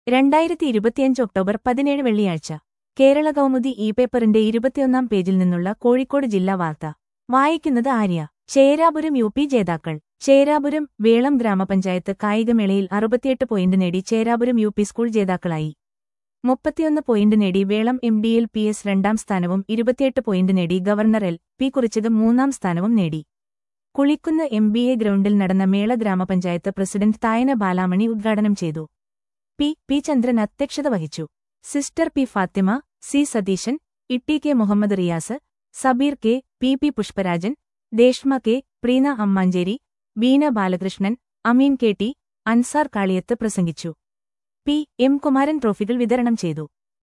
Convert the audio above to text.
രണ്ടായിരത്തി ഇരുപത്തിയഞ്ച് ഒക്ടോബർ പതിനേഴ് വെള്ളിയാഴ്ച കേരള കൗമുദി ഇ പേപ്പറിന്റെ ഇരുപത്തിയൊന്നാം പേജിൽ നിന്നുള്ള കോഴിക്കോട് ജില്ലാ വാർത്ത വായിക്കുന്നത് ആര്യ ചേരാപുരം യു പി ജേതാക്കൾ ചേരാപുരം വേളം ഗ്രാമപഞ്ചായത്ത് കായികമേളയിൽ അറുപത്തിയെട്ട് പോയിന്റ് നേടി ചേരാപുരം യു പി സ്കൂൾ ജേതാക്കളായി മുപ്പത്തിയൊന്ന് പോയിന്റ് നേടി Velam M D L P S രണ്ടാം സ്ഥാനവും ഇരുപത്തിയെട്ട് പോയിന്റ് നേടി ഗവർണർ എൽ പി കുറിച്ചത് മൂന്നാം സ്ഥാനവും നേടി കുളിക്കുന്ന് എം ബി എ ഗ്രൗണ്ടിൽ നടന്ന മേള ഗ്രാമപഞ്ചായത്ത് പ്രസിഡന്റ് തായന ബാലാമണി ഉദ്ഘാടനം ചെയ്തു പി പി ചന്ദ്രൻ അധ്യക്ഷത വഹിച്ചു sister P Fathima C Satheesan Itty K Muhammad Riyas Sabeer K P P Pushparajan Deshma K Preena Ammancheri Beena Balakrishnan Ameen K T Ansar Kaliyath പ്രസംഗിച്ചു പി എം കുമാരൻ ട്രോഫികൾ വിതരണം ചെയ്തു